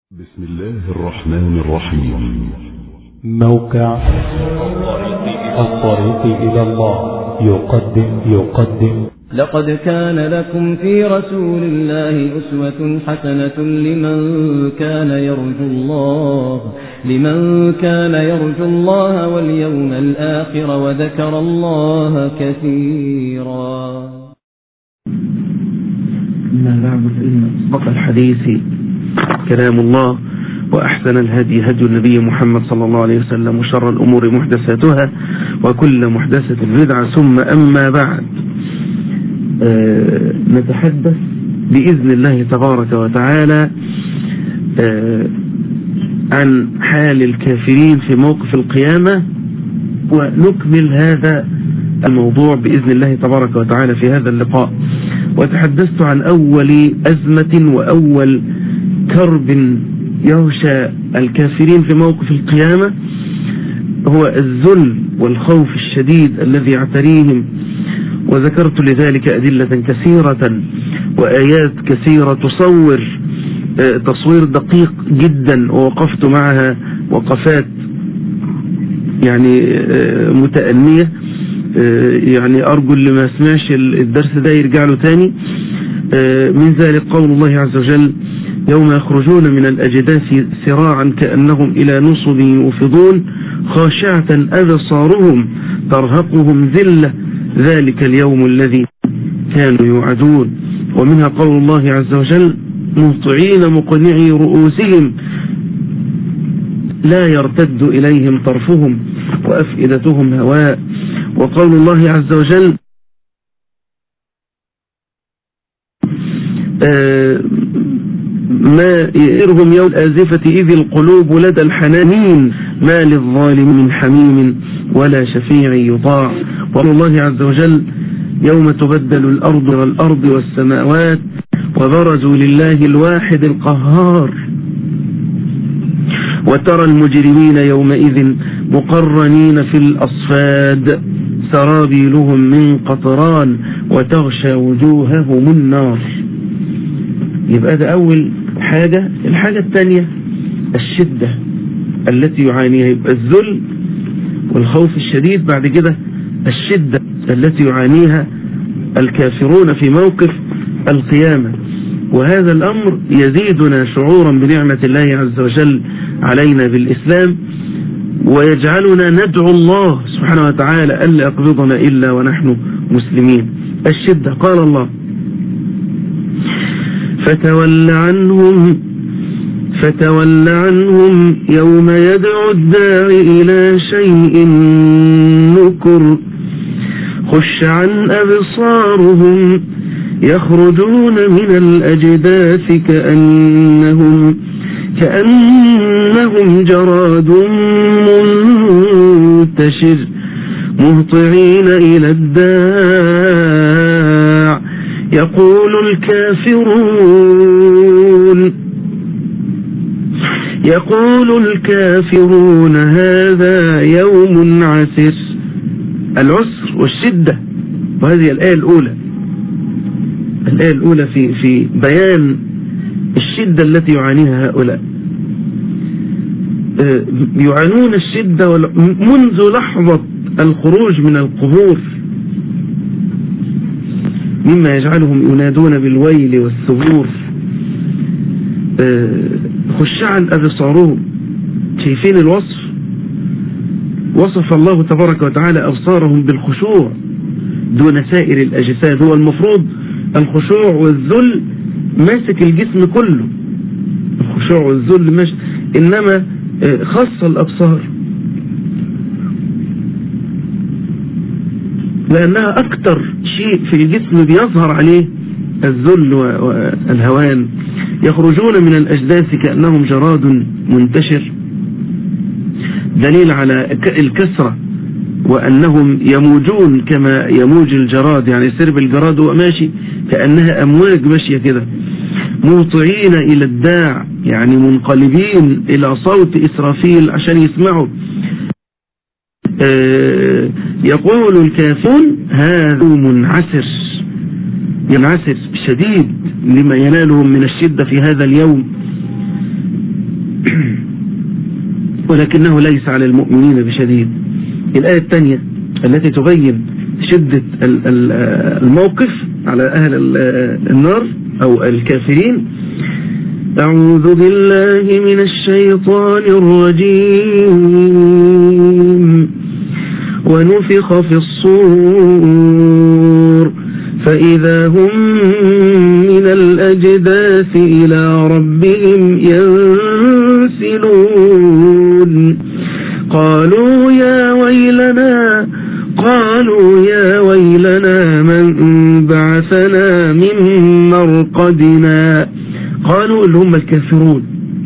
بسم الله الرحمن الرحيم موقع الطريق إلى الله يقدم يقدم لقد كان لكم في رسول الله أسوة حسنة لمن كان يرجو الله لمن كان يرجو الله واليوم الآخر وذكر الله كثيرا أما بعد فإن أصدق الحديث كلام الله وأحسن الهدي هدي النبي محمد صلى الله عليه وسلم وشر الأمور محدثاتها وكل محدثة بدعة ثم أما بعد آه نتحدث بإذن الله تبارك وتعالى آه عن حال الكافرين في موقف القيامة ونكمل هذا الموضوع بإذن الله تبارك وتعالى في هذا اللقاء وتحدثت عن أول أزمة وأول كرب يغشى الكافرين في موقف القيامة هو الذل والخوف الشديد الذي يعتريهم وذكرت لذلك أدلة كثيرة وآيات كثيرة تصور تصوير دقيق جدا ووقفت معها وقفات يعني متأنية يعني أرجو اللي ما سمعش الدرس ده يرجع له تاني من ذلك قول الله عز وجل يوم يخرجون من الأجداث سراعا كأنهم إلى نصب يوفضون خاشعة أبصارهم ترهقهم ذلة ذلك اليوم الذي كانوا يوعدون ومنها قول الله عز وجل مهطعين مقنعي رؤوسهم لا يرتد إليهم طرفهم وأفئدتهم هواء وقول الله عز وجل آه ما يئرهم يوم الآزفة إذ القلوب لدى الحنانين ما للظالم من حميم ولا شفيع يطاع وقال الله عز وجل يوم تبدل الأرض والأرض والسماوات وبرزوا لله الواحد القهار وترى المجرمين يومئذ مقرنين في الأصفاد سرابيلهم من قطران وتغشى وجوههم النار يبقى ده أول حاجة الحاجة الثانية الشدة التي يعانيها يبقى الذل والخوف الشديد بعد كده الشدة التي يعانيها الكافرون في موقف القيامة وهذا الأمر يزيدنا شعورا بنعمة الله عز وجل علينا بالإسلام ويجعلنا ندعو الله سبحانه وتعالى ألا يقبضنا إلا ونحن مسلمين الشدة قال الله فتول عنهم فتول عنهم يوم يدعو الداعي إلى شيء نكر خش عن أبصارهم يخرجون من الأجداث كأنهم كأنهم جراد منتشر مهطعين إلى الداع يقول الكافرون يقول الكافرون هذا يوم عسر العسر والشدة وهذه الآية الأولى الآية الأولى في في بيان الشدة التي يعانيها هؤلاء يعانون الشدة منذ لحظة الخروج من القبور مما يجعلهم ينادون بالويل والثبور خشعا أبصارهم شايفين الوصف وصف الله تبارك وتعالى أبصارهم بالخشوع دون سائر الأجساد هو المفروض الخشوع والذل ماسك الجسم كله الخشوع والذل ماشي إنما خاصة الأبصار لأنها أكتر شيء في الجسم بيظهر عليه الذل والهوان يخرجون من الأجداث كأنهم جراد منتشر دليل على الكسرة وأنهم يموجون كما يموج الجراد يعني سرب الجراد هو ماشي كأنها أمواج ماشية كده موطعين إلى الداع يعني منقلبين إلى صوت إسرافيل عشان يسمعوا آه يقول الكافرون هذا منعسر ينعسر شديد لما ينالهم من الشدة في هذا اليوم ولكنه ليس على المؤمنين بشديد الآية الثانية التي تبين شدة الموقف على أهل النار أو الكافرين أعوذ بالله من الشيطان الرجيم ونفخ في الصور فإذا هم من الأجداث إلى ربهم ينسلون قالوا يا ويلنا قالوا يا ويلنا من بعثنا من مرقدنا قالوا اللي هم الكافرون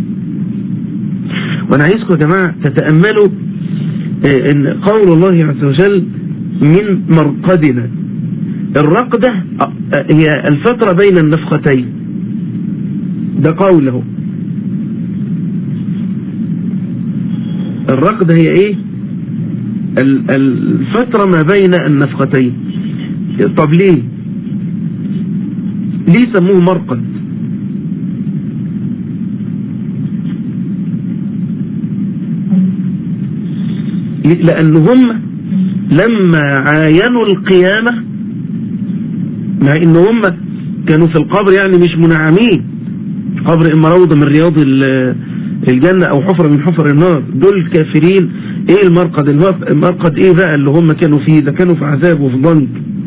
وانا عايزكم يا جماعة تتأملوا ان قول الله عز وجل من مرقدنا الرقدة هي الفترة بين النفختين ده قوله الرقدة هي ايه الفترة ما بين النفختين طب ليه ليه سموه مرقد لأن هم لما عاينوا القيامة مع ان هم كانوا في القبر يعني مش منعمين قبر اما روضة من رياض الجنة او حفرة من حفر النار دول كافرين ايه المرقد المرقد ايه بقى اللي هم كانوا فيه ده كانوا في عذاب وفي ضنك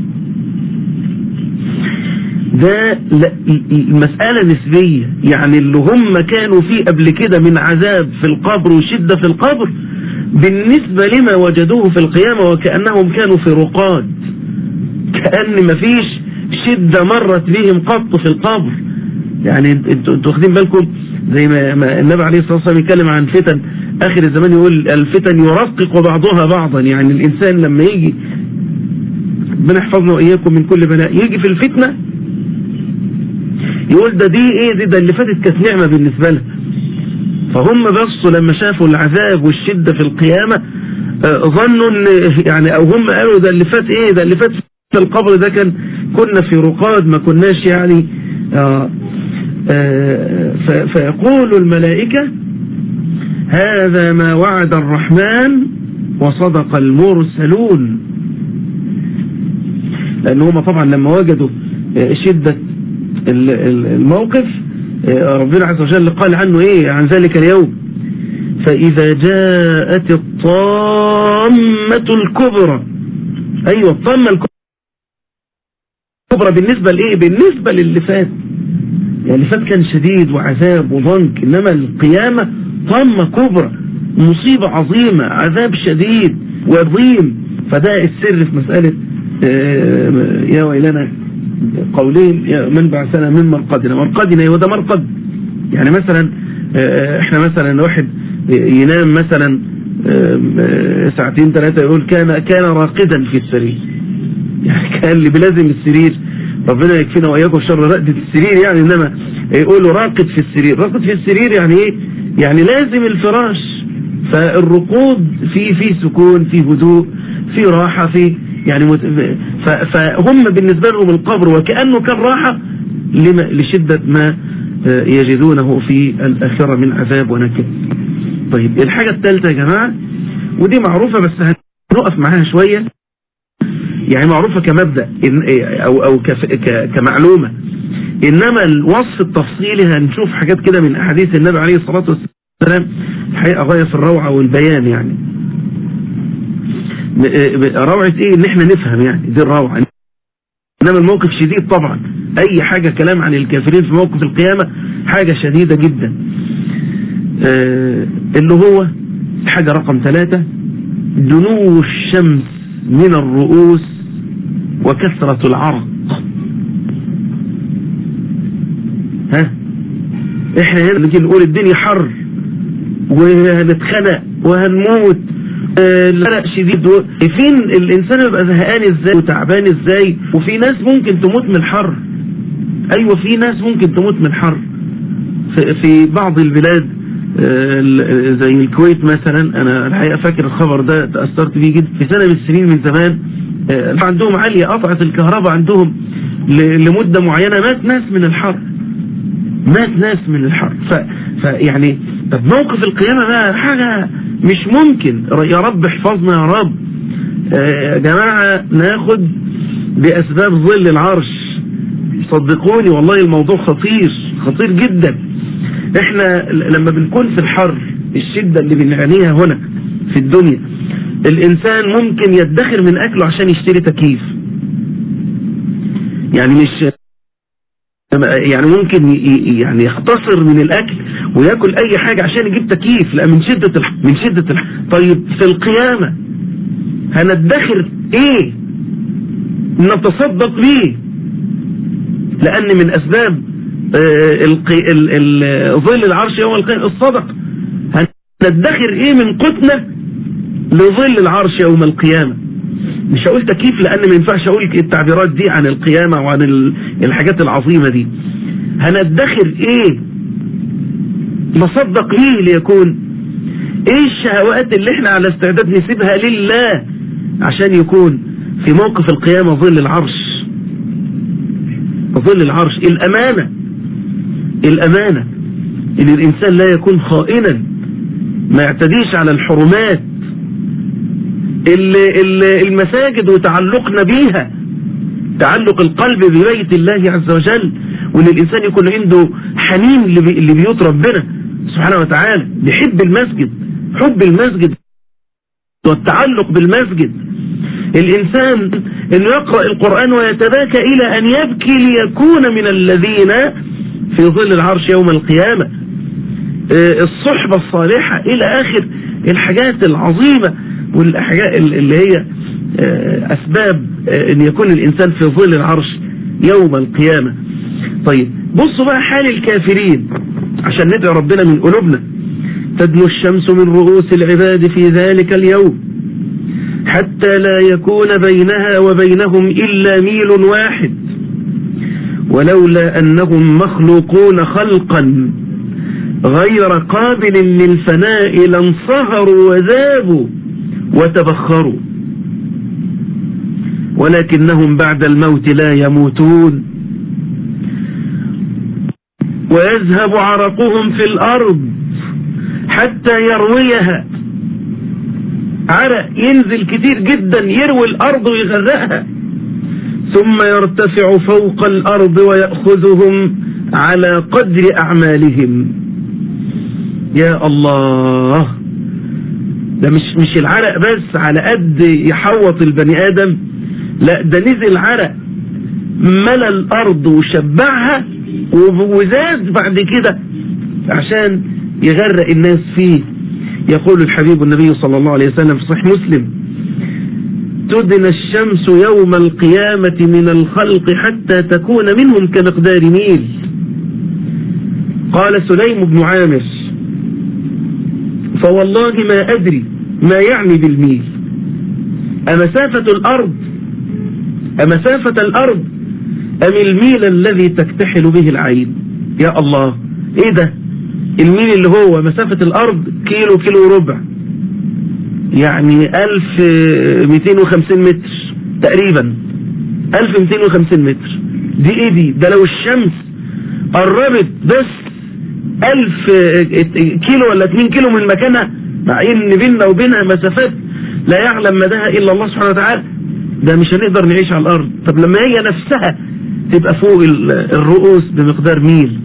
ده المسألة نسبية يعني اللي هم كانوا فيه قبل كده من عذاب في القبر وشدة في القبر بالنسبة لما وجدوه في القيامة وكأنهم كانوا في رقاد كأن مفيش شدة مرت بهم قط في القبر يعني انتوا واخدين بالكم زي ما النبي عليه الصلاة والسلام يتكلم عن فتن آخر الزمان يقول الفتن يرقق بعضها بعضا يعني الإنسان لما يجي ربنا يحفظنا وإياكم من كل بلاء يجي في الفتنة يقول ده دي ايه دي ده اللي فاتت كانت نعمة بالنسبة لها فهم بصوا لما شافوا العذاب والشدة في القيامة ظنوا ان يعني او هم قالوا ده اللي فات ايه ده اللي فات في القبر ده كان كنا في رقاد ما كناش يعني آه آه فيقول الملائكة هذا ما وعد الرحمن وصدق المرسلون لأن هم طبعا لما وجدوا شدة الموقف ربنا عز وجل قال عنه ايه عن ذلك اليوم فإذا جاءت الطامة الكبرى ايوه الطامة الكبرى بالنسبة لايه بالنسبة للي فات يعني اللي فات كان شديد وعذاب وضنك انما القيامة طامة كبرى مصيبة عظيمة عذاب شديد وعظيم فده السر في مسألة يا ويلنا قولين من بعثنا من مرقدنا مرقدنا وده مرقد يعني مثلا احنا مثلا واحد ينام مثلا ساعتين ثلاثة يقول كان كان راقدا في السرير يعني كان اللي بلازم السرير ربنا يكفينا وإياكم شر رقدة السرير يعني إنما يقولوا راقد في السرير راقد في السرير يعني إيه يعني لازم الفراش فالرقود في في سكون في هدوء في راحة في يعني فهم بالنسبة لهم القبر وكأنه كان راحة لشدة ما يجدونه في الآخرة من عذاب ونكد طيب الحاجة الثالثة يا جماعة ودي معروفة بس هنقف معاها شوية يعني معروفة كمبدأ أو, أو كمعلومة إنما الوصف التفصيلي هنشوف حاجات كده من أحاديث النبي عليه الصلاة والسلام الحقيقة غاية في الروعة والبيان يعني روعة ايه ان احنا نفهم يعني دي الروعة انما الموقف شديد طبعا اي حاجة كلام عن الكافرين في موقف القيامة حاجة شديدة جدا آه اللي هو حاجة رقم ثلاثة دنو الشمس من الرؤوس وكثرة العرق ها احنا هنا نجي نقول الدنيا حر وهنتخنق وهنموت الحرق شديد فين الانسان يبقى زهقان ازاي وتعبان ازاي وفي ناس ممكن تموت من الحر ايوه في ناس ممكن تموت من الحر في بعض البلاد زي الكويت مثلا انا الحقيقه فاكر الخبر ده تاثرت بيه جدا في سنه من السنين من زمان عندهم عاليه قطعت الكهرباء عندهم لمده معينه مات ناس من الحر مات ناس من الحر فيعني طب موقف القيامه بقى حاجه مش ممكن يا رب احفظنا يا رب يا جماعة ناخد بأسباب ظل العرش صدقوني والله الموضوع خطير خطير جدا احنا لما بنكون في الحر الشدة اللي بنعانيها هنا في الدنيا الانسان ممكن يدخر من اكله عشان يشتري تكييف يعني مش يعني ممكن يعني يختصر من الاكل وياكل اي حاجة عشان يجيب تكييف لا من شدة الح... من شدة الح... طيب في القيامة هندخر ايه نتصدق بيه لان من اسباب ظل العرش يوم القيامة الصدق هندخر ايه من قتنا لظل العرش يوم القيامة مش هقول تكييف لان ما ينفعش اقول التعبيرات دي عن القيامة وعن الحاجات العظيمة دي هندخر ايه نصدق ليه ليكون ايه الشهوات اللي احنا على استعداد نسيبها لله عشان يكون في موقف القيامة ظل العرش ظل العرش الامانة الامانة ان الانسان لا يكون خائنا ما يعتديش على الحرمات المساجد وتعلقنا بيها تعلق القلب ببيت الله عز وجل وان الانسان يكون عنده حنين لبيوت ربنا سبحانه وتعالى بيحب المسجد حب المسجد والتعلق بالمسجد الانسان انه يقرأ القرآن ويتباكى الى ان يبكي ليكون من الذين في ظل العرش يوم القيامة الصحبة الصالحة الى اخر الحاجات العظيمة والحاجات اللي هي اسباب ان يكون الانسان في ظل العرش يوم القيامة طيب بصوا بقى حال الكافرين عشان ندعو ربنا من قلوبنا تدنو الشمس من رؤوس العباد في ذلك اليوم حتى لا يكون بينها وبينهم إلا ميل واحد ولولا أنهم مخلوقون خلقا غير قابل للفناء لانصهروا وذابوا وتبخروا ولكنهم بعد الموت لا يموتون ويذهب عرقهم في الأرض حتى يرويها عرق ينزل كتير جدا يروي الأرض ويغرقها ثم يرتفع فوق الأرض ويأخذهم على قدر أعمالهم يا الله ده مش مش العرق بس على قد يحوط البني آدم لا ده نزل عرق ملى الأرض وشبعها وزاد بعد كده عشان يغرق الناس فيه يقول الحبيب النبي صلى الله عليه وسلم في صحيح مسلم تدنى الشمس يوم القيامة من الخلق حتى تكون منهم كمقدار ميل قال سليم بن عامر فوالله ما أدري ما يعني بالميل أمسافة الأرض أمسافة الأرض أم الميل الذي تكتحل به العين يا الله إيه ده الميل اللي هو مسافة الأرض كيلو كيلو ربع يعني 1250 متر تقريبا 1250 متر دي ايه دي ده لو الشمس قربت بس 1000 كيلو ولا 2 كيلو من مكانها مع ان بيننا وبينها مسافات لا يعلم مداها الا الله سبحانه وتعالى ده مش هنقدر نعيش على الارض طب لما هي نفسها تبقى فوق الرؤوس بمقدار ميل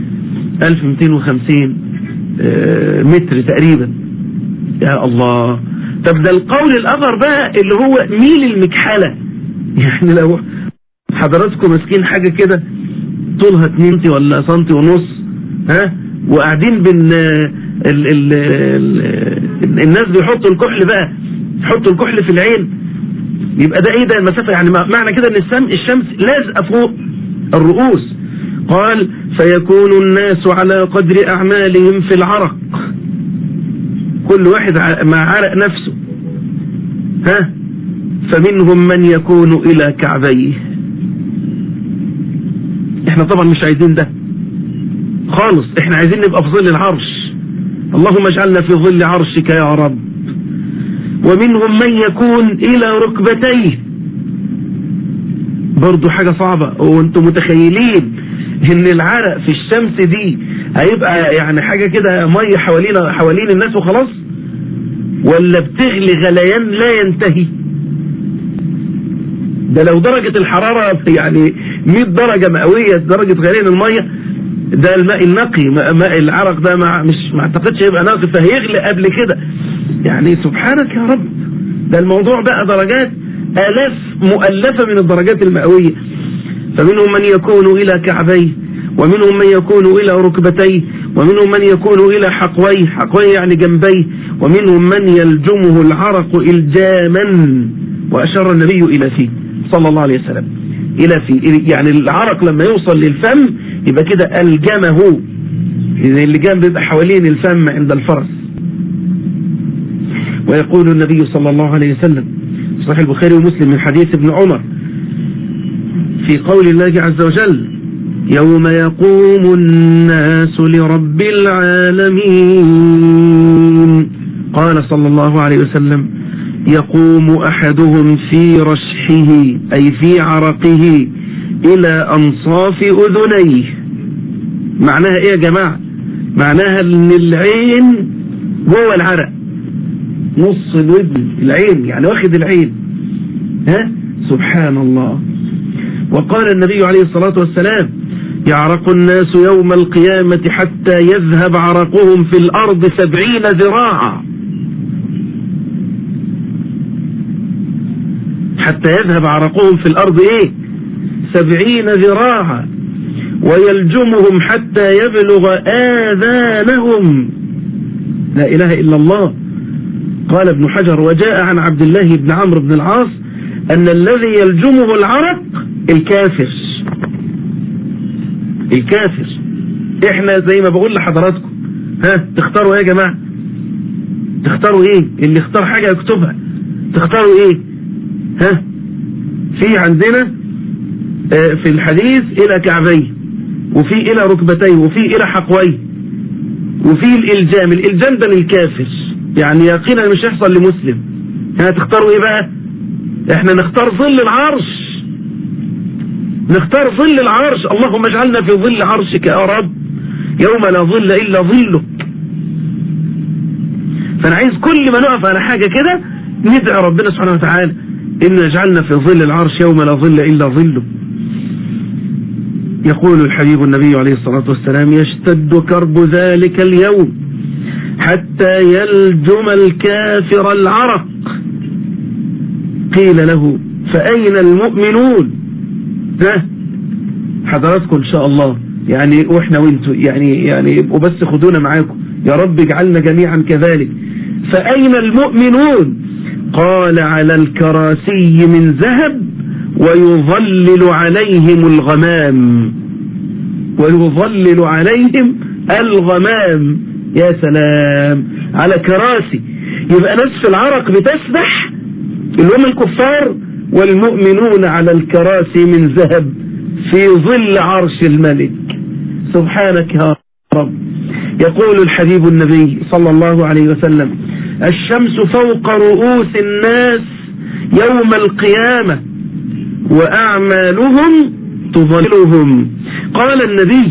1250 متر تقريبا يا الله طب ده القول الاخر بقى اللي هو ميل المكحلة يعني لو حضراتكم ماسكين حاجة كده طولها 2 سنتي ولا سنتي ونص ها وقاعدين بين ال ال ال الناس بيحطوا الكحل بقى يحطوا الكحل في العين يبقى ده ايه ده المسافة يعني معنى كده ان الشمس الشمس لازقة فوق الرؤوس قال فيكون الناس على قدر أعمالهم في العرق كل واحد مع عرق نفسه ها فمنهم من يكون إلى كعبيه احنا طبعا مش عايزين ده خالص احنا عايزين نبقى في ظل العرش اللهم اجعلنا في ظل عرشك يا رب ومنهم من يكون إلى ركبتيه برضو حاجة صعبة وانتم متخيلين ان العرق في الشمس دي هيبقى يعني حاجة كده مية حوالين حوالين الناس وخلاص ولا بتغلي غليان لا ينتهي ده لو درجة الحرارة يعني 100 درجة مئوية درجة غليان المية ده الماء النقي ماء العرق ده مع مش ما اعتقدش يبقى نقي فهيغلي قبل كده يعني سبحانك يا رب ده الموضوع بقى درجات آلاف مؤلفة من الدرجات المئوية فمنهم من يكون إلى كعبيه ومنهم من يكون إلى ركبتيه ومنهم من يكون إلى حقويه حقويه يعني جنبيه ومنهم من يلجمه العرق إلجاما وأشار النبي إلى فيه صلى الله عليه وسلم إلى فيه يعني العرق لما يوصل للفم يبقى كده ألجمه إذا اللجام بيبقى حوالين الفم عند الفرس ويقول النبي صلى الله عليه وسلم صحيح البخاري ومسلم من حديث ابن عمر في قول الله عز وجل يوم يقوم الناس لرب العالمين قال صلى الله عليه وسلم يقوم أحدهم في رشحه أي في عرقه إلى أنصاف أذنيه معناها إيه يا جماعة معناها أن العين جوه العرق نص الودن العين يعني واخد العين ها سبحان الله وقال النبي عليه الصلاة والسلام يعرق الناس يوم القيامة حتى يذهب عرقهم في الأرض سبعين ذراعا حتى يذهب عرقهم في الأرض إيه سبعين ذراعا ويلجمهم حتى يبلغ آذانهم لا إله إلا الله قال ابن حجر وجاء عن عبد الله بن عمرو بن العاص أن الذي يلجمه العرق الكافر الكافر احنا زي ما بقول لحضراتكم ها تختاروا ايه يا جماعة تختاروا ايه اللي اختار حاجة يكتبها تختاروا ايه ها في عندنا اه في الحديث الى كعبيه وفي الى ركبتيه وفي الى حقويه وفي الالجام الالجام ده للكافر يعني يقينا مش هيحصل لمسلم ها تختاروا ايه بقى احنا نختار ظل العرش نختار ظل العرش اللهم اجعلنا في ظل عرشك يا رب يوم لا ظل الا ظلك فانا عايز كل ما نقف على حاجة كده ندعي ربنا سبحانه وتعالى إن جعلنا في ظل العرش يوم لا ظل إلا ظله يقول الحبيب النبي عليه الصلاة والسلام يشتد كرب ذلك اليوم حتى يلجم الكافر العرق قيل له فأين المؤمنون ها حضراتكم إن شاء الله يعني وإحنا وإنتوا يعني يعني يبقوا بس خدونا معاكم يا رب اجعلنا جميعا كذلك فأين المؤمنون قال على الكراسي من ذهب ويظلل عليهم الغمام ويظلل عليهم الغمام يا سلام على كراسي يبقى ناس في العرق بتسبح اللي هم الكفار والمؤمنون على الكراسي من ذهب في ظل عرش الملك سبحانك يا رب يقول الحبيب النبي صلى الله عليه وسلم الشمس فوق رؤوس الناس يوم القيامة وأعمالهم تظلهم قال النبي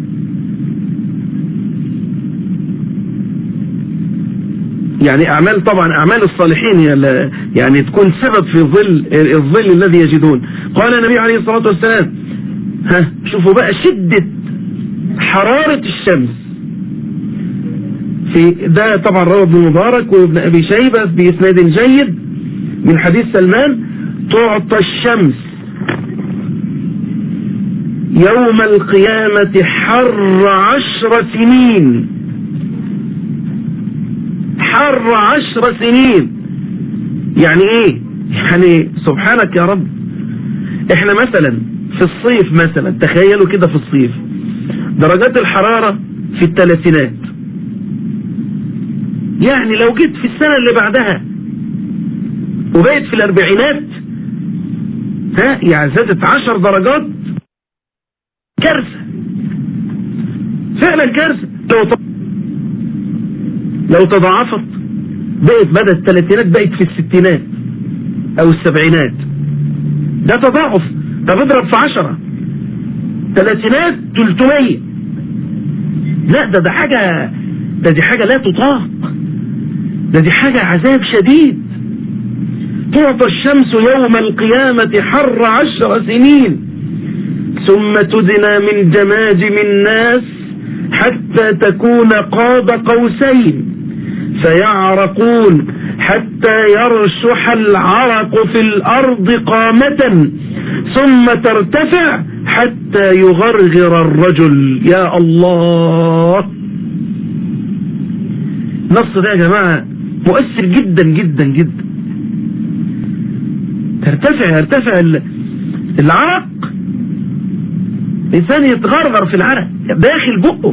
يعني أعمال طبعا أعمال الصالحين هي يعني تكون سبب في ظل الظل الذي يجدون قال النبي عليه الصلاة والسلام ها شوفوا بقى شدة حرارة الشمس في ده طبعا روى ابن مبارك وابن أبي شيبة بإسناد جيد من حديث سلمان تعطى الشمس يوم القيامة حر عشر سنين حر عشر سنين يعني ايه يعني سبحانك يا رب احنا مثلا في الصيف مثلا تخيلوا كده في الصيف درجات الحرارة في الثلاثينات يعني لو جيت في السنة اللي بعدها وبقيت في الاربعينات ها يعني زادت عشر درجات كارثة فعلا كارثة لو لو تضاعفت بقت بدأ الثلاثينات بقت في الستينات او السبعينات ده تضاعف ده بيضرب في عشرة ثلاثينات تلتمية لا ده ده حاجة ده دي حاجة لا تطاق ده دي حاجة عذاب شديد تعطى الشمس يوم القيامة حر عشر سنين ثم تدنى من جماجم الناس حتى تكون قاب قوسين فيعرقون حتى يرشح العرق في الأرض قامة ثم ترتفع حتى يغرغر الرجل يا الله نص ده يا جماعة مؤثر جدا جدا جدا ترتفع يرتفع العرق الإنسان يتغرغر في العرق داخل بقه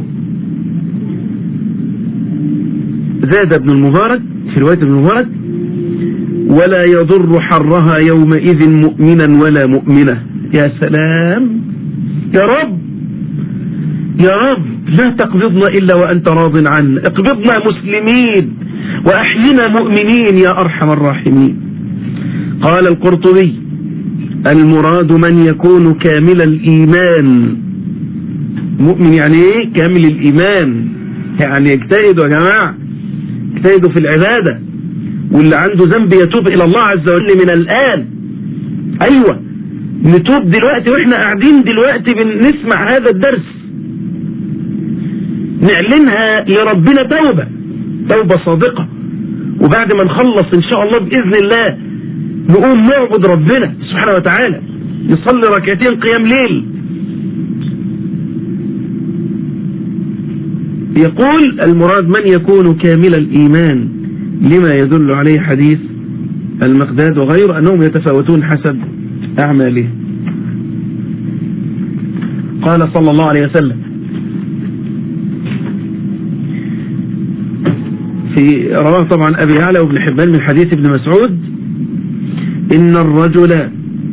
زاد ابن المبارك في رواية ابن المبارك ولا يضر حرها يومئذ مؤمنا ولا مؤمنة يا سلام يا رب يا رب لا تقبضنا إلا وأنت راض عنا اقبضنا مسلمين وأحينا مؤمنين يا أرحم الراحمين قال القرطبي المراد من يكون كامل الإيمان مؤمن يعني ايه كامل الإيمان يعني يجتهدوا يا جماعة يجتهدوا في العبادة واللي عنده ذنب يتوب إلى الله عز وجل من الآن أيوة نتوب دلوقتي وإحنا قاعدين دلوقتي بنسمع هذا الدرس نعلنها لربنا توبة توبة صادقة وبعد ما نخلص إن شاء الله بإذن الله نقوم نعبد ربنا سبحانه وتعالى نصلي ركعتين قيام ليل يقول المراد من يكون كامل الإيمان لما يدل عليه حديث المقداد وغيره أنهم يتفاوتون حسب أعمالهم قال صلى الله عليه وسلم في رواه طبعا أبي يعلى وابن حبان من حديث ابن مسعود إن الرجل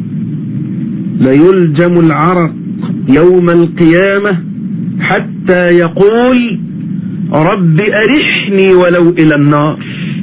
ليلجم العرق يوم القيامة حتى يقول رب أرحني ولو إلى النار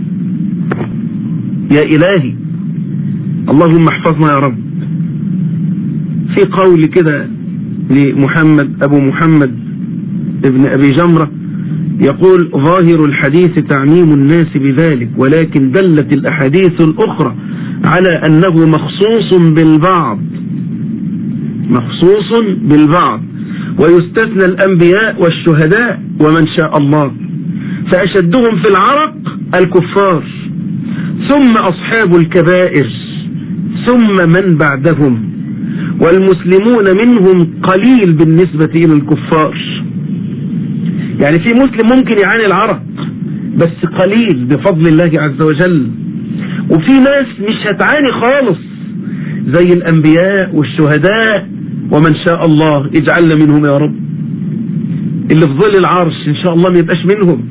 يا إلهي اللهم احفظنا يا رب في قول كده لمحمد أبو محمد ابن أبي جمرة يقول ظاهر الحديث تعميم الناس بذلك ولكن دلت الأحاديث الأخرى على أنه مخصوص بالبعض مخصوص بالبعض ويستثنى الأنبياء والشهداء ومن شاء الله فأشدهم في العرق الكفار ثم أصحاب الكبائر ثم من بعدهم والمسلمون منهم قليل بالنسبة إلى الكفار يعني في مسلم ممكن يعاني العرق بس قليل بفضل الله عز وجل وفي ناس مش هتعاني خالص زي الأنبياء والشهداء ومن شاء الله اجعلنا منهم يا رب اللي في ظل العرش ان شاء الله ما يبقاش منهم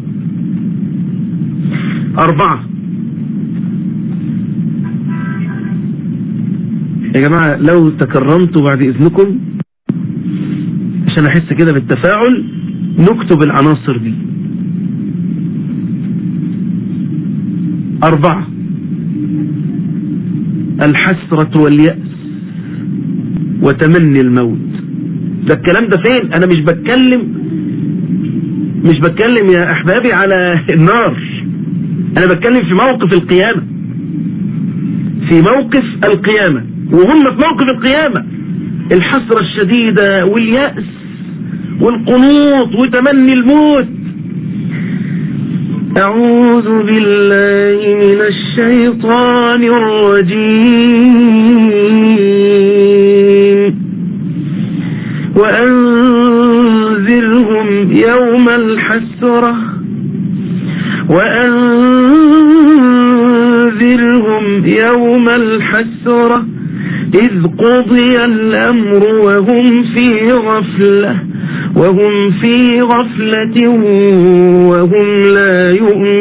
أربعة يا جماعة لو تكرمتوا بعد إذنكم عشان أحس كده بالتفاعل نكتب العناصر دي أربعة الحسرة واليأس وتمني الموت ده الكلام ده فين أنا مش بتكلم مش بتكلم يا أحبابي على النار أنا بتكلم في موقف القيامة في موقف القيامة وهم في موقف القيامة الحسرة الشديدة واليأس والقنوط وتمني الموت أعوذ بالله من الشيطان الرجيم وأنذرهم يوم الحسرة وأنذرهم يوم الحسرة إذ قضي الأمر وهم في غفلة وهم في غفلة وهم لا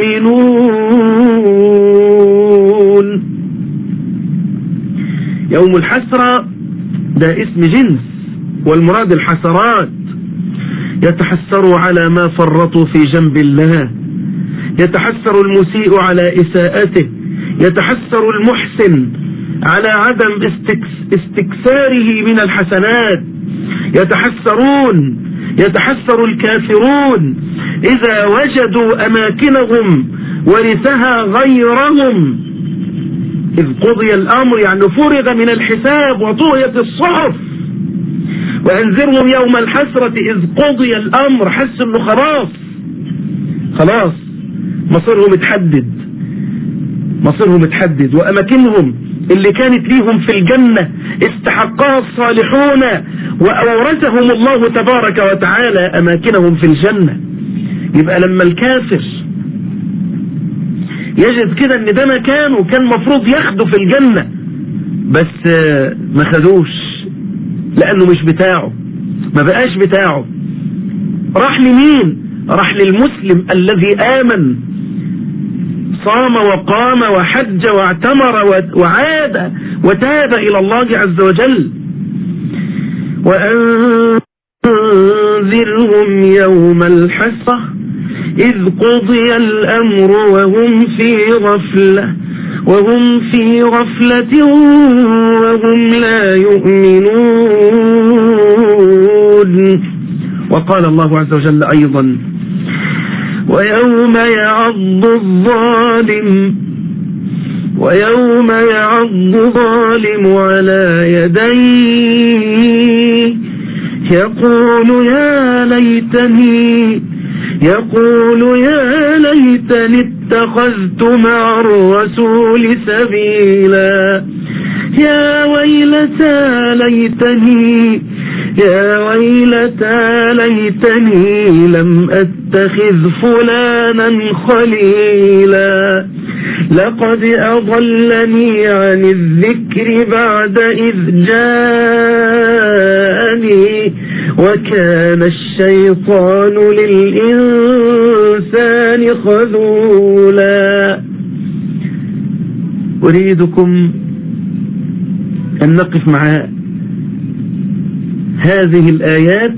يؤمنون يوم الحسرة ده اسم جنس والمراد الحسرات يتحسروا على ما فرطوا في جنب الله يتحسر المسيء على إساءته يتحسر المحسن على عدم استكساره من الحسنات يتحسرون يتحسر الكافرون إذا وجدوا أماكنهم ورثها غيرهم إذ قضي الأمر يعني فرغ من الحساب وطويت الصحف وأنذرهم يوم الحسرة إذ قضي الأمر حس أنه خلاص خلاص مصيرهم اتحدد مصيرهم اتحدد وأماكنهم اللي كانت ليهم في الجنة استحقها الصالحون وأورثهم الله تبارك وتعالى أماكنهم في الجنة يبقى لما الكافر يجد كده ان ده مكانه كان مفروض ياخده في الجنة بس ما خدوش لانه مش بتاعه ما بقاش بتاعه راح لمين راح للمسلم الذي آمن صام وقام وحج واعتمر وعاد وتاب إلى الله عز وجل وأنذرهم يوم الحسرة إذ قضي الأمر وهم في غفلة وهم في غفلة وهم لا يؤمنون وقال الله عز وجل أيضا ويوم يعض الظالم ويوم يعض الظالم على يديه يقول يا ليتني يقول يا ليتني اتخذت مع الرسول سبيلا يا ويلتى ليتني يا ويلتى ليتني لم أتخذ فلانا خليلا لقد أضلني عن الذكر بعد إذ جاءني وكان الشيطان للإنسان خذولا أريدكم أن نقف مع هذه الآيات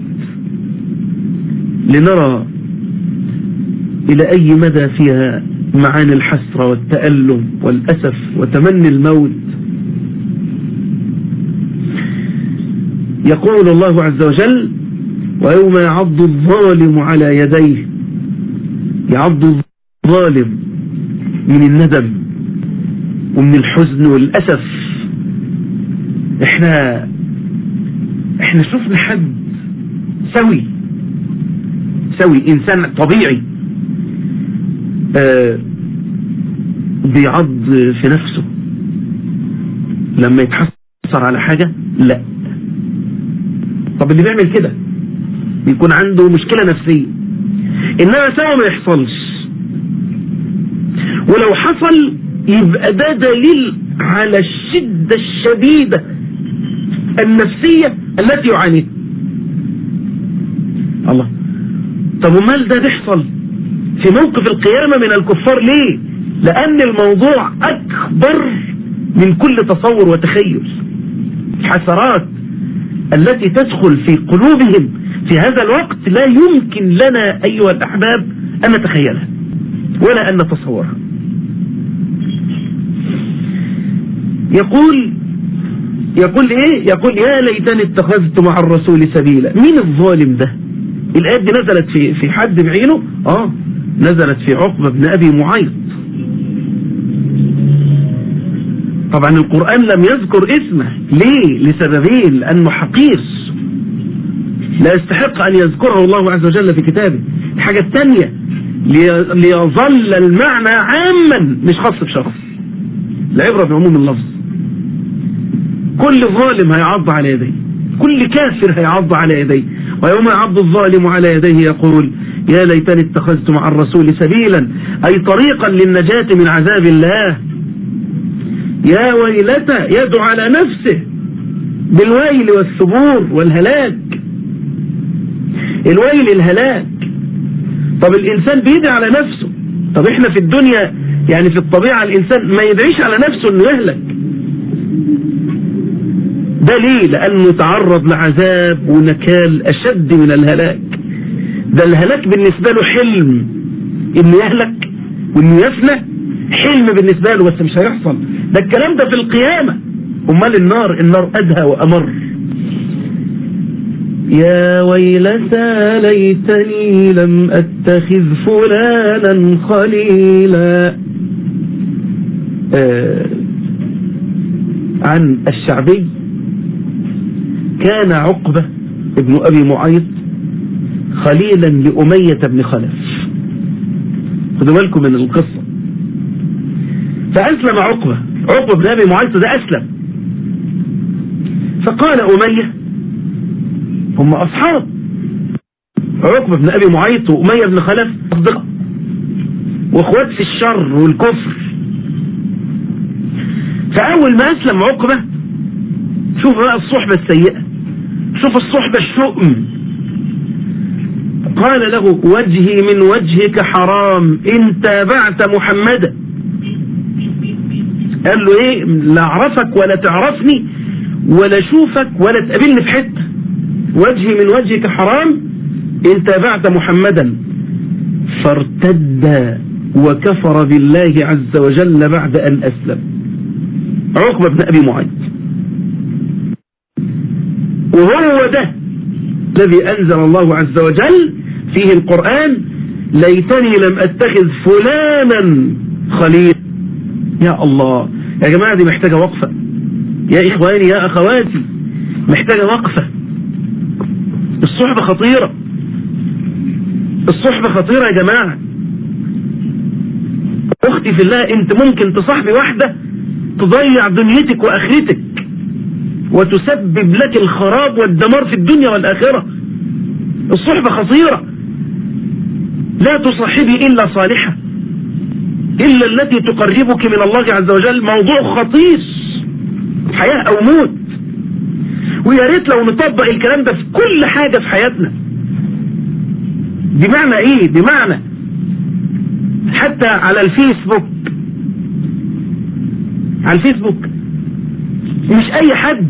لنرى إلى أي مدى فيها معاني الحسرة والتألم والأسف وتمني الموت يقول الله عز وجل ويوم يعض الظالم على يديه يعض الظالم من الندم ومن الحزن والأسف احنا احنا شفنا حد سوي سوي انسان طبيعي آه بيعض في نفسه لما يتحسر على حاجة لا طب اللي بيعمل كده بيكون عنده مشكلة نفسية انما سوا ما يحصلش ولو حصل يبقى ده دليل على الشدة الشديدة النفسية التي يعانيها الله طب ومال ده بيحصل في موقف القيامة من الكفار ليه لأن الموضوع أكبر من كل تصور وتخيل حسرات التي تدخل في قلوبهم في هذا الوقت لا يمكن لنا أيها الأحباب أن نتخيلها ولا أن نتصورها يقول يقول ايه يقول يا ليتني اتخذت مع الرسول سبيلا مين الظالم ده الآيات دي نزلت في في حد بعينه اه نزلت في عقبة بن أبي معيط طبعا القرآن لم يذكر اسمه ليه لسببين لأنه حقير لا يستحق أن يذكره الله عز وجل في كتابه الحاجة الثانية ليظل المعنى عاما مش خاص بشخص العبرة بعموم اللفظ كل ظالم هيعض على يديه كل كافر هيعض على يديه ويوم يعض الظالم على يديه يقول يا ليتني اتخذت مع الرسول سبيلا أي طريقا للنجاة من عذاب الله يا ويلتى يدعو على نفسه بالويل والثبور والهلاك الويل الهلاك طب الإنسان بيدعي على نفسه طب احنا في الدنيا يعني في الطبيعة الإنسان ما يدعيش على نفسه انه يهلك ده ليه لأنه تعرض لعذاب ونكال أشد من الهلاك ده الهلاك بالنسبة له حلم انه يهلك وانه يفنى حلم بالنسبة له بس مش هيحصل ده الكلام ده في القيامة امال النار النار ادهى وامر يا ويلتى ليتني لم أتخذ فلانا خليلا آه عن الشعبي كان عقبة ابن أبي معيط خليلا لأمية بن خلف خدوا بالكم من القصة فأسلم عقبة عقبة بن أبي معيط ده أسلم فقال أمية هم أصحاب عقبة بن أبي معيط وأمية بن خلف أصدقاء وأخوات في الشر والكفر فأول ما أسلم عقبة شوف بقى الصحبة السيئة شوف الصحبة الشؤم قال له وجهي من وجهك حرام إن تابعت محمدا قال له ايه لا اعرفك ولا تعرفني ولا اشوفك ولا تقابلني في حته وجهي من وجهك حرام إن تابعت محمدا فارتد وكفر بالله عز وجل بعد أن أسلم عقبة بن أبي معيط وهو ده الذي أنزل الله عز وجل فيه القرآن ليتني لم أتخذ فلانا خليل يا الله يا جماعة دي محتاجة وقفة يا إخواني يا أخواتي محتاجة وقفة الصحبة خطيرة الصحبة خطيرة يا جماعة أختي في الله أنت ممكن تصاحبي واحدة تضيع دنيتك وآخرتك وتسبب لك الخراب والدمار في الدنيا والآخرة الصحبة خطيرة لا تصاحبي إلا صالحة إلا التي تقربك من الله عز وجل موضوع خطير حياة أو موت ويا ريت لو نطبق الكلام ده في كل حاجة في حياتنا بمعنى ايه بمعنى حتى على الفيسبوك على الفيسبوك مش اي حد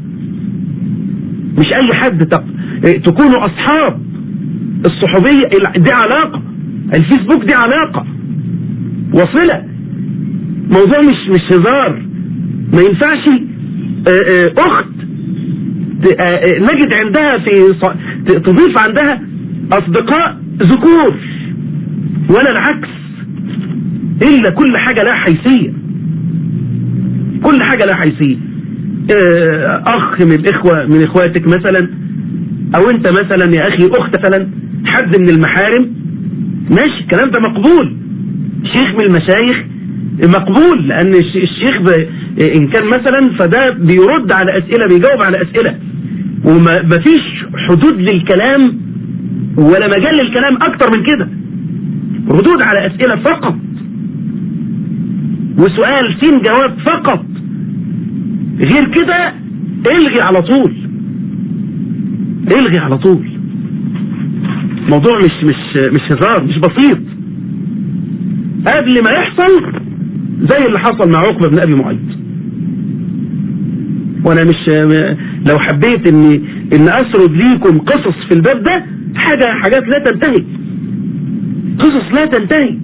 مش اي حد تكونوا اصحاب الصحوبية دي علاقة الفيسبوك دي علاقة وصلة موضوع مش مش هزار ما ينفعش اخت نجد عندها في تضيف عندها اصدقاء ذكور ولا العكس الا كل حاجة لا حيثية كل حاجة لا حيثية اخ من الاخوة من اخواتك مثلا او انت مثلا يا اخي اخت مثلا حد من المحارم ماشي الكلام ده مقبول شيخ من المشايخ مقبول لان الشيخ ان كان مثلا فده بيرد على اسئلة بيجاوب على اسئلة وما فيش حدود للكلام ولا مجال للكلام اكتر من كده ردود على اسئلة فقط وسؤال سين جواب فقط غير كده الغي على طول الغي على طول موضوع مش مش مش هزار مش بسيط قبل ما يحصل زي اللي حصل مع عقبة بن ابي معيط وانا مش لو حبيت اني ان اسرد ليكم قصص في الباب ده حاجة حاجات لا تنتهي قصص لا تنتهي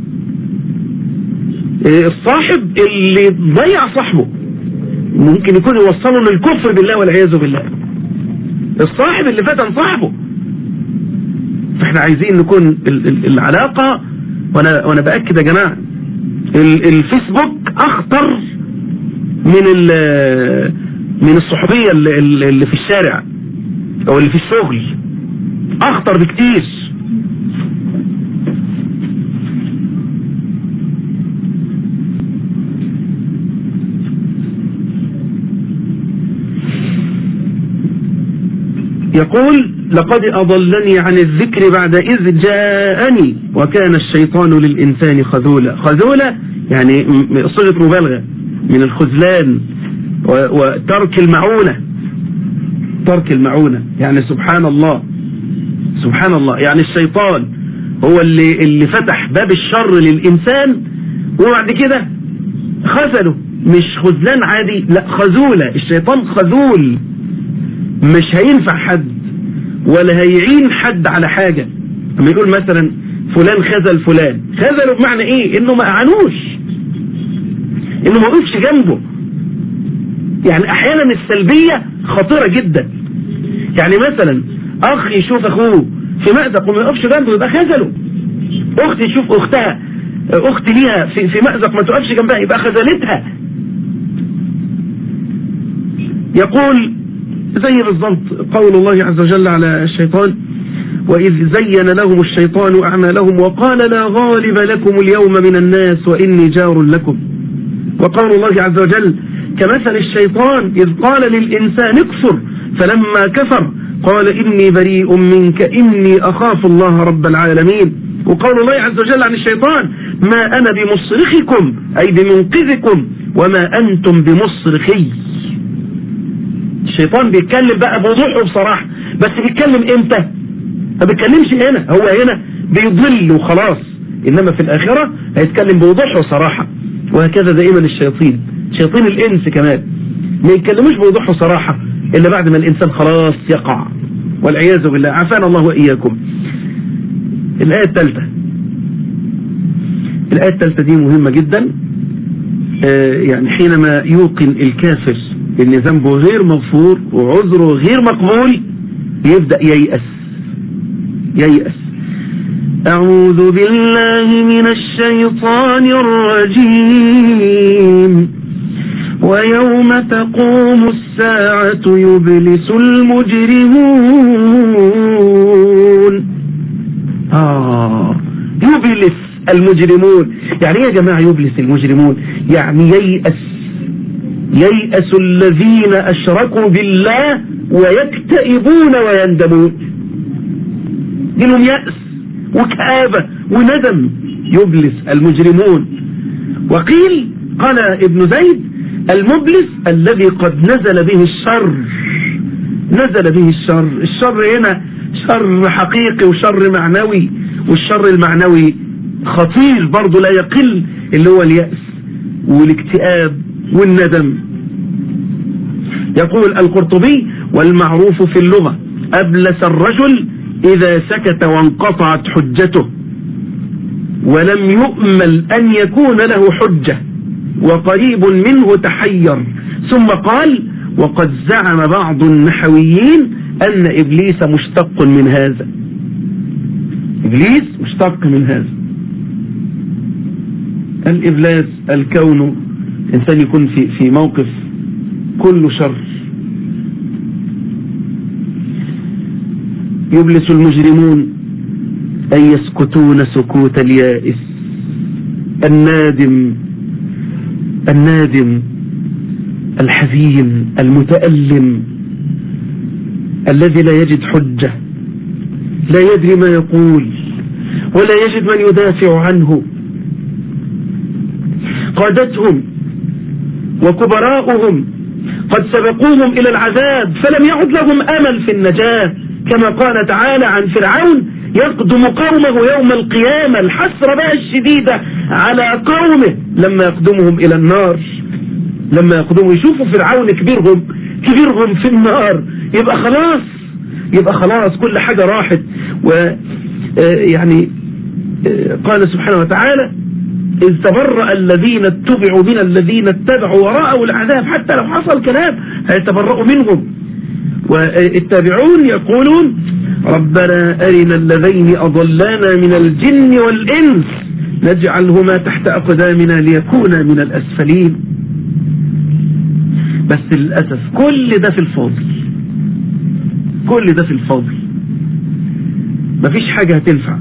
الصاحب اللي ضيع صاحبه ممكن يكون يوصله للكفر بالله والعياذ بالله الصاحب اللي فتن صاحبه فاحنا عايزين نكون العلاقة وانا وانا باكد يا جماعة الفيسبوك اخطر من من الصحوبية اللي, اللي في الشارع او اللي في الشغل اخطر بكتير يقول لقد أضلني عن الذكر بعد إذ جاءني وكان الشيطان للإنسان خذولا خذولا يعني صيغة مبالغة من الخذلان وترك المعونة ترك المعونة يعني سبحان الله سبحان الله يعني الشيطان هو اللي اللي فتح باب الشر للإنسان وبعد كده خذله مش خذلان عادي لا خذولة الشيطان خذول مش هينفع حد ولا هيعين حد على حاجة لما يقول مثلا فلان خذل فلان خذله بمعنى ايه انه ما اعانوش انه ما وقفش جنبه يعني احيانا السلبية خطيرة جدا يعني مثلا اخ يشوف اخوه في مأزق وما يقفش جنبه يبقى خذله اخت تشوف اختها اخت ليها في, في مأزق ما تقفش جنبها يبقى خذلتها يقول زي بالضبط قول الله عز وجل على الشيطان وإذ زين لهم الشيطان أعمالهم وقال لا غالب لكم اليوم من الناس وإني جار لكم وقول الله عز وجل كمثل الشيطان إذ قال للإنسان اكفر فلما كفر قال إني بريء منك إني أخاف الله رب العالمين وقول الله عز وجل عن الشيطان ما أنا بمصرخكم أي بمنقذكم وما أنتم بمصرخي الشيطان بيتكلم بقى بوضوح وبصراحة بس بيتكلم امتى ما بيتكلمش هنا هو هنا بيضل وخلاص انما في الاخرة هيتكلم بوضوح وصراحة وهكذا دائما الشياطين شياطين الانس كمان ما يتكلموش بوضوح وصراحة الا بعد ما الانسان خلاص يقع والعياذ بالله عافانا الله واياكم الايه الثالثة الايه الثالثة دي مهمة جدا آه يعني حينما يوقن الكافر ان ذنبه غير مغفور وعذره غير مقبول يبدأ ييأس ييأس أعوذ بالله من الشيطان الرجيم ويوم تقوم الساعة يبلس المجرمون آه يبلس المجرمون يعني ايه يا جماعة يبلس المجرمون يعني ييأس ييأس الذين أشركوا بالله ويكتئبون ويندمون لهم يأس وكآبة وندم يبلس المجرمون وقيل قال ابن زيد المبلس الذي قد نزل به الشر نزل به الشر الشر هنا شر حقيقي وشر معنوي والشر المعنوي خطير برضه لا يقل اللي هو اليأس والاكتئاب والندم يقول القرطبي والمعروف في اللغة أبلس الرجل إذا سكت وانقطعت حجته ولم يؤمل أن يكون له حجة وقريب منه تحير ثم قال وقد زعم بعض النحويين أن إبليس مشتق من هذا إبليس مشتق من هذا الإبلاس الكون الإنسان يكون في في موقف كله شر يبلس المجرمون أن يسكتون سكوت اليائس النادم النادم الحزين المتألم الذي لا يجد حجة لا يدري ما يقول ولا يجد من يدافع عنه قادتهم وكبراؤهم قد سبقوهم إلى العذاب فلم يعد لهم أمل في النجاة كما قال تعالى عن فرعون يقدم قومه يوم القيامة الحسرة بقى الشديدة على قومه لما يقدمهم إلى النار لما يقدموا يشوفوا فرعون كبيرهم كبيرهم في النار يبقى خلاص يبقى خلاص كل حاجة راحت و يعني قال سبحانه وتعالى إذ تبرأ الذين اتبعوا من الذين اتبعوا ورأوا العذاب حتى لو حصل كلام هيتبرأوا منهم والتابعون يقولون ربنا أرنا الذين أضلانا من الجن والإنس نجعلهما تحت أقدامنا ليكونا من الأسفلين بس للأسف كل ده في الفاضل كل ده في الفاضل مفيش حاجة هتنفع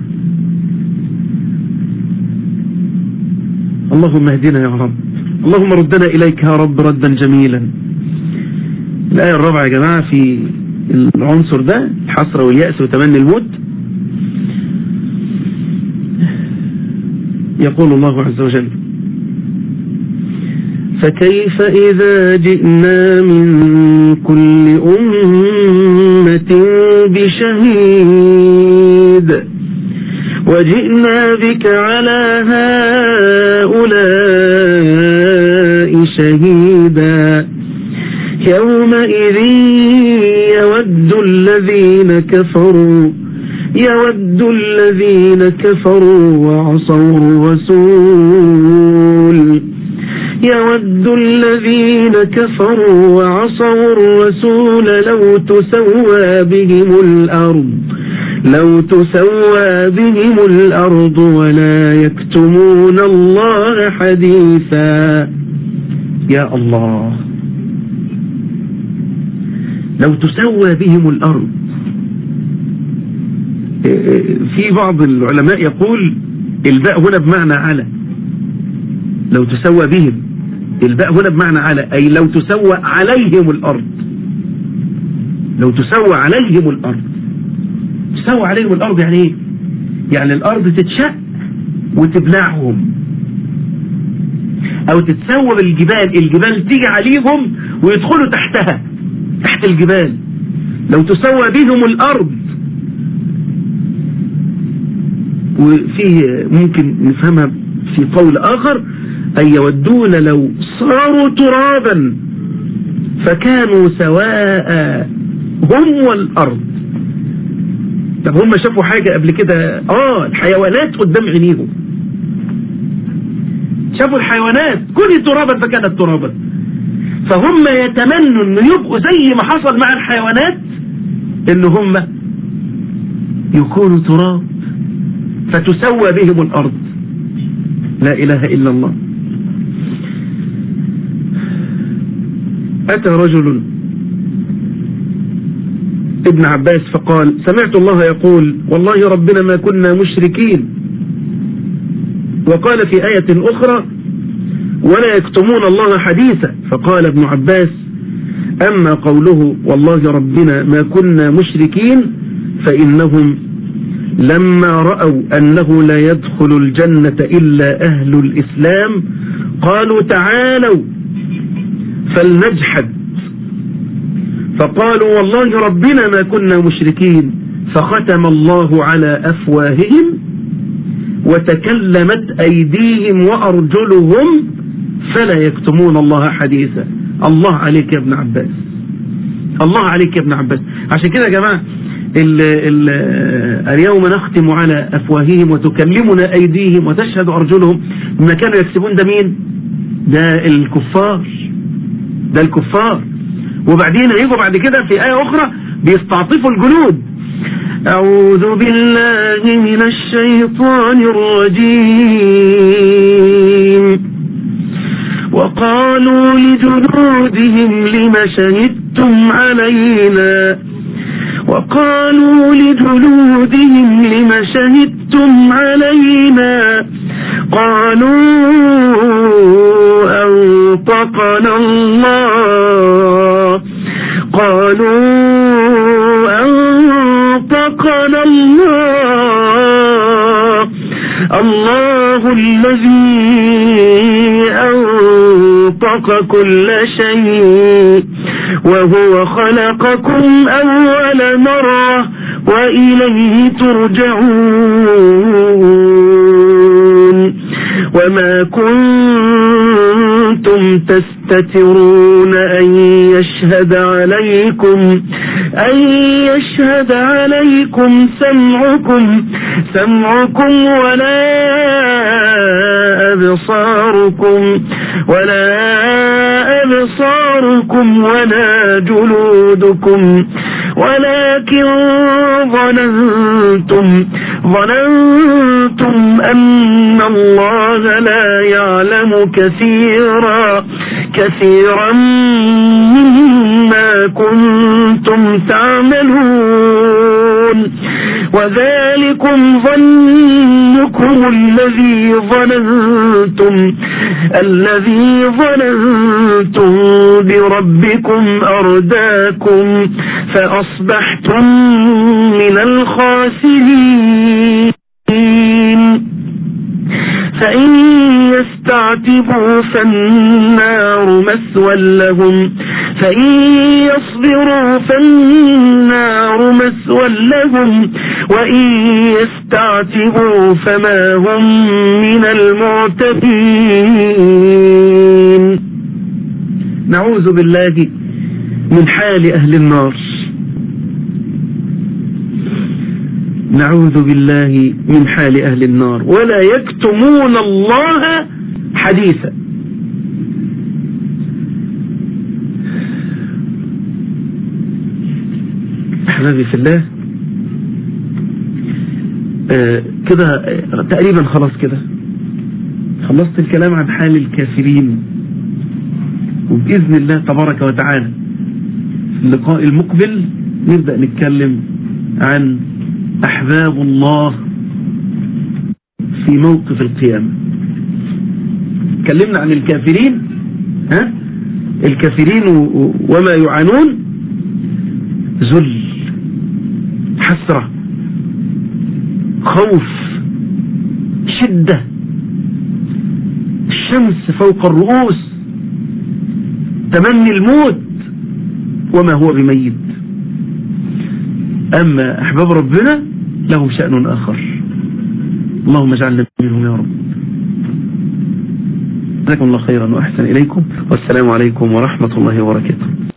اللهم اهدنا يا رب اللهم ردنا إليك يا رب ردا جميلا الآية الرابعة يا جماعة في العنصر ده الحسرة واليأس وتمني الموت يقول الله عز وجل فكيف إذا جئنا من كل أمة بشهيد وجئنا بك على هؤلاء شهيدا يومئذ يود الذين كفروا يود الذين كفروا وعصوا الرسول يود الذين كفروا وعصوا الرسول لو تسوى بهم الأرض لو تسوى بهم الأرض ولا يكتمون الله حديثا يا الله لو تسوى بهم الأرض في بعض العلماء يقول الباء هنا بمعنى على لو تسوى بهم الباء هنا بمعنى على أي لو تسوى عليهم الأرض لو تسوى عليهم الأرض تسوى عليهم الأرض يعني إيه يعني الأرض تتشق وتبلعهم أو تتسوى بالجبال الجبال تيجي عليهم ويدخلوا تحتها تحت الجبال لو تسوى بهم الأرض وفيه ممكن نفهمها في قول آخر أن يودون لو صاروا ترابا فكانوا سواء هم والأرض طب هم شافوا حاجة قبل كده آه الحيوانات قدام عينيهم شافوا الحيوانات كل ترابا فكانت ترابا فهم يتمنوا انه يبقوا زي ما حصل مع الحيوانات ان هم يكونوا تراب فتسوى بهم الارض لا اله الا الله اتى رجل ابن عباس فقال سمعت الله يقول والله ربنا ما كنا مشركين وقال في آية أخرى ولا يكتمون الله حديثا فقال ابن عباس أما قوله والله ربنا ما كنا مشركين فإنهم لما رأوا أنه لا يدخل الجنة إلا أهل الإسلام قالوا تعالوا فلنجحد فقالوا والله ربنا ما كنا مشركين فختم الله على أفواههم وتكلمت أيديهم وأرجلهم فلا يكتمون الله حديثا الله عليك يا ابن عباس الله عليك يا ابن عباس عشان كده يا جماعة ال ال اليوم نختم على أفواههم وتكلمنا أيديهم وتشهد أرجلهم ما كانوا يكسبون ده مين ده الكفار ده الكفار وبعدين يجوا بعد كده في آية أخرى بيستعطفوا الجنود أعوذ بالله من الشيطان الرجيم وقالوا لجنودهم لم شهدتم علينا وقالوا لجلودهم لم شهدتم علينا قالوا أنطقنا الله قالوا أنطقنا الله الله الذي أنطق كل شيء وهو خلقكم أول مرة وإليه ترجعون وما كنتم تستترون أن يشهد عليكم أن يشهد عليكم سمعكم سمعكم ولا أبصاركم ولا أبصاركم ولا جلودكم ولكن ظننتم ظننتم أن الله لا يعلم كثيرا كثيرا مما كنتم تعملون وذلكم ظنكم الذي ظننتم الذي ظننتم بربكم أرداكم فأصبحتم من الخاسرين فإن يستعتبوا فالنار مسوى لهم فإن يصبروا فالنار مسوى لهم وإن يستعتبوا فما هم من المعتبين نعوذ بالله من حال أهل النار نعوذ بالله من حال أهل النار ولا يكتمون الله حديثا أحبابي في الله آه كده آه، تقريبا خلاص كده خلصت الكلام عن حال الكافرين وبإذن الله تبارك وتعالى في اللقاء المقبل نبدأ نتكلم عن أحباب الله في موقف القيامة تكلمنا عن الكافرين ها الكافرين و- و- وما يعانون ذل حسرة خوف شدة الشمس فوق الرؤوس تمني الموت وما هو بميت أما أحباب ربنا لهم شأن آخر اللهم اجعلنا منهم يا رب جزاكم الله خيرا وأحسن إليكم والسلام عليكم ورحمة الله وبركاته